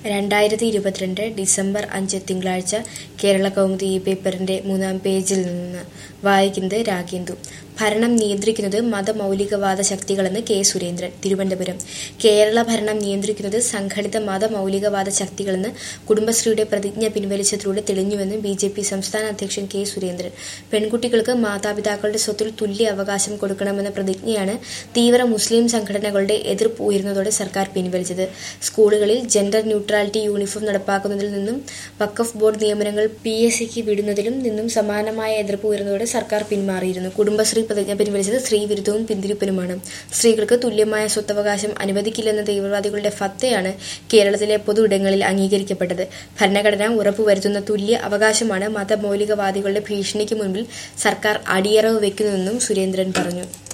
രണ്ടായിരത്തി ഇരുപത്തിരണ്ട് ഡിസംബർ അഞ്ച് തിങ്കളാഴ്ച കേരള കൗമുദി ഈ പേപ്പറിന്റെ മൂന്നാം പേജിൽ നിന്ന് വായിക്കുന്നത് രാഗേന്ദു ഭരണം നിയന്ത്രിക്കുന്നത് മതമൗലികവാദ ശക്തികളെന്ന് കെ സുരേന്ദ്രൻ തിരുവനന്തപുരം കേരള ഭരണം നിയന്ത്രിക്കുന്നത് സംഘടിത മതമൗലികവാദ ശക്തികളെന്ന് കുടുംബശ്രീയുടെ പ്രതിജ്ഞ പിൻവലിച്ചതിലൂടെ തെളിഞ്ഞുവെന്ന് ബി ജെ പി സംസ്ഥാന അധ്യക്ഷൻ കെ സുരേന്ദ്രൻ പെൺകുട്ടികൾക്ക് മാതാപിതാക്കളുടെ സ്വത്തിൽ തുല്യ അവകാശം കൊടുക്കണമെന്ന പ്രതിജ്ഞയാണ് തീവ്ര മുസ്ലിം സംഘടനകളുടെ എതിർപ്പ് ഉയർന്നതോടെ സർക്കാർ പിൻവലിച്ചത് സ്കൂളുകളിൽ ജെൻഡർ ന്യൂട്രാലിറ്റി യൂണിഫോം നടപ്പാക്കുന്നതിൽ നിന്നും വഖഫ് ബോർഡ് നിയമനങ്ങൾ പി എസ് സിക്ക് വിടുന്നതിലും നിന്നും സമാനമായ എതിർപ്പ് ഉയർന്നതോടെ സർക്കാർ പിന്മാറിയിരുന്നു കുടുംബശ്രീ പ്രതിജ്ഞ പിൻവലിച്ചത് സ്ത്രീവിരുദ്ധവും പിന്തിരിപ്പനുമാണ് സ്ത്രീകൾക്ക് തുല്യമായ സ്വത്തവകാശം അനുവദിക്കില്ലെന്ന തീവ്രവാദികളുടെ ഫത്തയാണ് കേരളത്തിലെ പൊതു ഇടങ്ങളിൽ അംഗീകരിക്കപ്പെട്ടത് ഭരണഘടന ഉറപ്പുവരുത്തുന്ന തുല്യ അവകാശമാണ് മതമൗലികവാദികളുടെ ഭീഷണിക്ക് മുൻപിൽ സർക്കാർ അടിയറവ് വെക്കുന്നതെന്നും സുരേന്ദ്രൻ പറഞ്ഞു